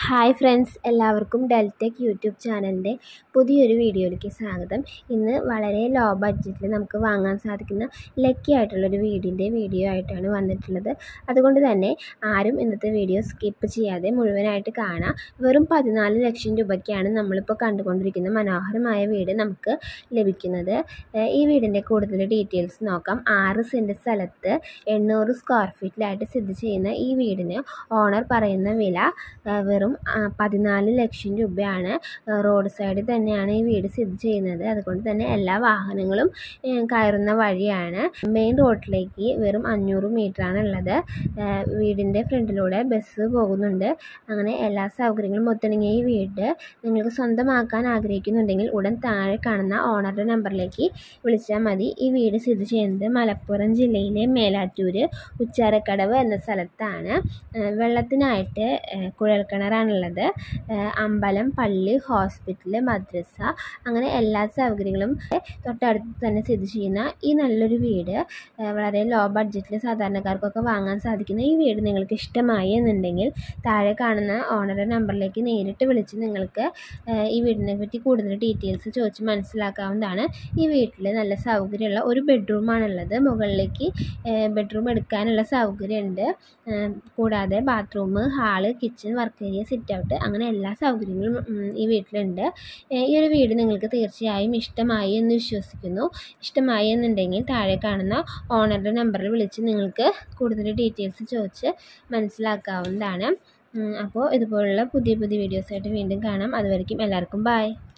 hi friends എല്ലാവർക്കും Deltech YouTube ചാനലിൻ്റെ പുതിയൊരു വീഡിയോയിലേക്ക് സ്വാഗതം ഇന്ന് വളരെ ലോ ബഡ്ജറ്റിൽ നമുക്ക് വാങ്ങാൻ സാധിക്കുന്ന ലക്കി ആയിട്ടുള്ളൊരു വീടിൻ്റെ വീഡിയോ ആയിട്ടാണ് വന്നിട്ടുള്ളത് അതുകൊണ്ട് തന്നെ ആരും ഇന്നത്തെ വീഡിയോ സ്കിപ്പ് ചെയ്യാതെ മുഴുവനായിട്ട് കാണാം വെറും പതിനാല് ലക്ഷം രൂപയ്ക്കാണ് നമ്മളിപ്പോൾ കണ്ടുകൊണ്ടിരിക്കുന്ന മനോഹരമായ വീട് നമുക്ക് ലഭിക്കുന്നത് ഏഹ് ഈ വീടിൻ്റെ കൂടുതൽ ഡീറ്റെയിൽസ് നോക്കാം ആറ് സെൻറ്റ് സ്ഥലത്ത് എണ്ണൂറ് സ്ക്വയർ ഫീറ്റിലായിട്ട് സ്ഥിതി ചെയ്യുന്ന ഈ വീടിന് ഓണർ പറയുന്ന വില ഏഹ് വെറും ആ, പതിനാല് ലക്ഷം രൂപയാണ് ഏഹ് റോഡ് സൈഡിൽ തന്നെയാണ് ഈ വീട് സ്ഥിതി ചെയ്യുന്നത് അതുകൊണ്ട് തന്നെ എല്ലാ വാഹനങ്ങളും ഏഹ് കയറുന്ന വഴിയാണ് മെയിൻ റോഡിലേക്ക് വെറും അഞ്ഞൂറ് മീറ്ററാണ് ഉള്ളത് ഏഹ് വീടിൻ്റെ ഫ്രണ്ടിലൂടെ ബസ് പോകുന്നുണ്ട് അങ്ങനെ എല്ലാ സൗകര്യങ്ങളും ഒത്തിണങ്ങിയ ഈ വീട് നിങ്ങൾക്ക് സ്വന്തമാക്കാൻ ആഗ്രഹിക്കുന്നുണ്ടെങ്കിൽ ഉടൻ താഴെ കാണുന്ന ഓണറുടെ നമ്പറിലേക്ക് വിളിച്ചാൽ മതി ഈ വീട് സ്ഥിതി ചെയ്യുന്നത് മലപ്പുറം ജില്ലയിലെ മേലാറ്റൂര് ഉച്ചാരക്കടവ് എന്ന സ്ഥലത്താണ് ഏഹ് വെള്ളത്തിനായിട്ട് ഏഹ് കുഴൽക്കിണറാണുള്ളത് ഏഹ് അമ്പലം പള്ളി ഹോസ്പിറ്റൽ മദ്രസ അങ്ങനെ എല്ലാ സൗകര്യങ്ങളും തൊട്ടടുത്ത് തന്നെ സ്ഥിതി ചെയ്യുന്ന ഈ നല്ലൊരു വീട് ഏഹ് വളരെ ലോ ബഡ്ജറ്റിൽ സാധാരണക്കാർക്കൊക്കെ വാങ്ങാൻ സാധിക്കുന്ന ഈ വീട് നിങ്ങൾക്ക് ഇഷ്ടമായി എന്നുണ്ടെങ്കിൽ താഴെ കാണുന്ന ഓണറുടെ നമ്പറിലേക്ക് നേരിട്ട് വിളിച്ച് നിങ്ങൾക്ക് ഏഹ് ഈ വീടിനെ പറ്റി കൂടുതൽ ഡീറ്റെയിൽസ് ചോദിച്ച് മനസ്സിലാക്കാവുന്നതാണ് ഈ വീട്ടിൽ നല്ല സൗകര്യമുള്ള ഒരു ബെഡ്റൂമാണുള്ളത് മുകളിലേക്ക് ബെഡ്റൂം എടുക്കാനുള്ള സൗകര്യമുണ്ട് ഏഹ് കൂടാതെ bathroom hall kitchen work area sit out അങ്ങനെ എല്ലാ സൗകര്യങ്ങളും ഉം, ഈ വീട്ടിലുണ്ട് ഏഹ് ഈ ഒരു വീട് നിങ്ങൾക്ക് തീർച്ചയായും ഇഷ്ടമായി എന്ന് വിശ്വസിക്കുന്നു ഇഷ്ടമായി എന്നുണ്ടെങ്കിൽ താഴെ കാണുന്ന ഓണറുടെ നമ്പറിൽ വിളിച്ച് നിങ്ങൾക്ക് കൂടുതൽ ഡീറ്റെയിൽസ് ചോദിച്ച് മനസ്സിലാക്കാവുന്നതാണ് ഉം, അപ്പോൾ ഇതുപോലുള്ള പുതിയ പുതിയ വീഡിയോസായിട്ട് വീണ്ടും കാണാം അതുവരെയ്ക്കും എല്ലാവർക്കും ബായ്